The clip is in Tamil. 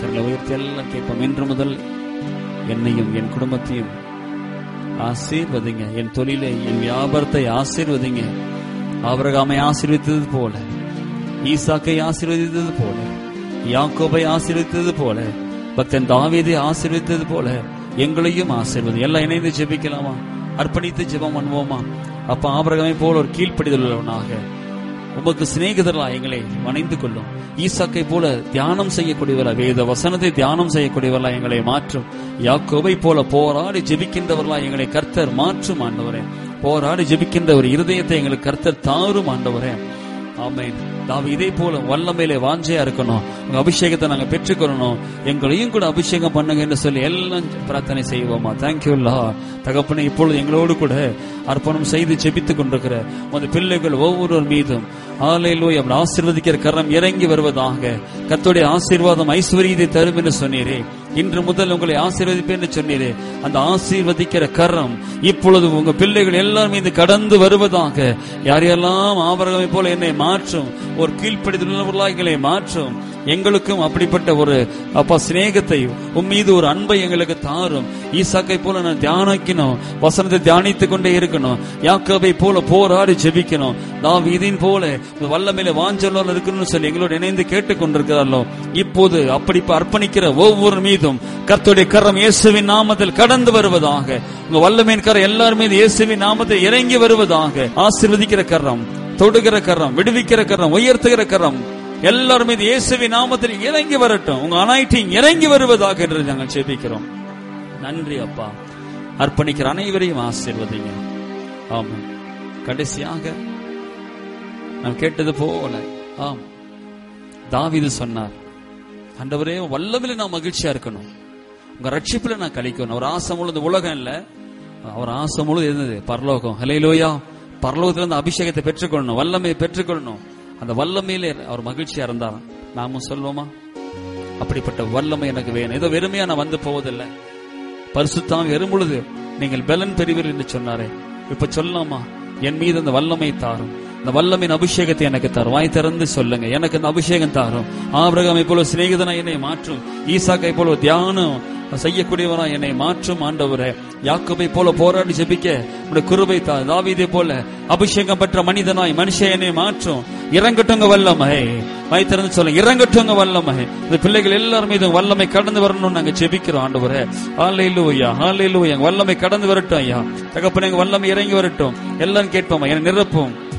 கரங்களை உயர்த்தி எல்லாம் கேட்போம் இன்று முதல் என்னையும் என் குடும்பத்தையும் ஆசீர்வதிங்க என் தொழிலை என் வியாபாரத்தை ஆசீர்வதிங்க ஆபரகாமை ஆசீர்வதித்தது போல ஈசாக்கை ஆசீர்வதித்தது போல யாக்கோபை ஆசீர்வதித்தது போல பக்தன் தாவீதை ஆசீர்வதித்தது போல எங்களையும் ஆசீர்வதி எல்லாம் இணைந்து ஜெபிக்கலாமா அர்ப்பணித்து ஜெபம் பண்ணுவோமா அப்ப ஆபரகமை போல ஒரு கீழ்ப்படிதல் உள்ளவனாக உமக்கு சிநேகிதர்களா எங்களை வணைந்து கொள்ளும் ஈசாக்கை போல தியானம் செய்யக்கூடியவர்களா வேத வசனத்தை தியானம் செய்யக்கூடியவர்களா எங்களை மாற்றும் யாக்கோபை போல போராடி ஜெபிக்கின்றவர்களா எங்களை கர்த்தர் மாற்றும் ஆண்டவரே போராடி ஜெபிக்கின்ற ஒரு இருதயத்தை எங்களுக்கு கர்த்தர் தாரும் ஆண்டவரே ஆமென் நாம் இதே போல வல்லமையிலே வாஞ்சையா இருக்கணும் உங்க அபிஷேகத்தை நாங்க பெற்றுக்கொள்ளணும் எங்களையும் கூட அபிஷேகம் பண்ணுங்க என்று சொல்லி எல்லாம் பிரார்த்தனை செய்வோமா தேங்க்யூ லா தகப்பனே இப்பொழுது எங்களோடு கூட அர்ப்பணம் செய்து ஜெபித்துக் கொண்டிருக்கிற உமது பிள்ளைகள் ஒவ்வொருவர் மீதும் ஆலையிலோய் அவன் ஆசீர்வதிக்கிற கரம் இறங்கி வருவதாக கர்த்தருடைய ஆசீர்வாதம் ஐஸ்வர்யத்தை தரும் என்று சொன்னீரே இன்று முதல் உங்களை ஆசீர்வதிப்பேன் என்று சொன்னீரே அந்த ஆசீர்வதிக்கிற கரம் இப்பொழுது உங்க பிள்ளைகள் எல்லார் மீது கடந்து வருவதாக யாரையெல்லாம் ஆபரகமை போல என்னை மாற்றும் ஒரு கீழ்ப்படிதுள்ளவர்களாக எங்களை மாற்றும் எங்களுக்கும் அப்படிப்பட்ட ஒரு அப்பா சிநேகத்தை உன் மீது ஒரு அன்பை எங்களுக்கு தாரும் ஈசாக்கை போல நான் தியானிக்கணும் வசனத்தை தியானித்துக் கொண்டே இருக்கணும் யாக்கோபை போல போராடி ஜெபிக்கணும் நான் இதன் போல வல்லமையில வாஞ்சலோர் இருக்கணும்னு சொல்லி எங்களோட இணைந்து கேட்டுக் கொண்டிருக்கிறாரோ இப்போது அப்படி அர்ப்பணிக்கிற ஒவ்வொரு மீதும் கர்த்தருடைய கரம் இயேசுவின் நாமத்தில் கடந்து வருவதாக உங்க வல்லமையின் கரம் எல்லார் மீது இயேசுவின் நாமத்தில் இறங்கி வருவதாக ஆசீர்வதிக்கிற கரம் தொடுகிற கரம் விடுவிக்கிற கரம் உயர்த்துகிற கரம் எல்லாரும் மீது இயேசுவின் நாமத்தில் இறங்கி வரட்டும் உங்க அனைத்தையும் இறங்கி வருவதாக என்று நாங்கள் ஜெபிக்கிறோம் நன்றி அப்பா அர்ப்பணிக்கிற அனைவரையும் ஆசீர்வதிங்க ஆமா கடைசியாக நாம் கேட்டது போல ஆம் தாவீது சொன்னார் ஆண்டவரே வல்லவில நான் மகிழ்ச்சியா இருக்கணும் உங்க ரட்சிப்புல நான் கழிக்கணும் அவர் ஆசை முழுது உலகம் இல்ல அவர் ஆசை முழுது இருந்தது பரலோகம் ஹலையிலோயா பரலோகத்துல இருந்து அபிஷேகத்தை பெற்றுக்கொள்ளணும் வல்லமையை பெற்றுக்கொள்ளணும் அந்த வல்லமையிலே அவர் மகிழ்ச்சியா இருந்தார் நாமும் சொல்வோமா அப்படிப்பட்ட வல்லமை எனக்கு வேணும் ஏதோ வெறுமையா நான் வந்து போவதில்லை பரிசுத்தாம் வெறும் பொழுது நீங்கள் பலன் பெறுவீர்கள் என்று சொன்னாரே இப்ப சொல்லலாமா என் மீது அந்த வல்லமை தாரும் இந்த வல்லமையின் அபிஷேகத்தை எனக்கு தரும் வாய் திறந்து சொல்லுங்க எனக்கு அந்த அபிஷேகம் தாரும் ஆபிரகாமை போல சிநேகிதனா என்னை மாற்றும் ஈசாக்கை போல தியானம் செய்யக்கூடியவனா என்னை மாற்றும் ஆண்டவரே யாக்கோபை போல போராடி ஜெபிக்க உடைய குருவை தா தாவீதை போல அபிஷேகம் பெற்ற மனிதனாய் மனுஷன் என்னை மாற்றும் இறங்கட்டுங்க வல்லமை வாய் திறந்து சொல்லுங்க இறங்கட்டுங்க வல்லமை இந்த பிள்ளைகள் எல்லாரும் மீதும் வல்லமை கடந்து வரணும்னு நாங்க ஜெபிக்கிறோம் ஆண்டவரே ஹalleluya ஹalleluya வல்லமை கடந்து வரட்டும் ஐயா தகப்பனே எங்க வல்லமை இறங்கி வரட்டும் எல்லாரும் கேட்போம் என்னை நிரப்பும்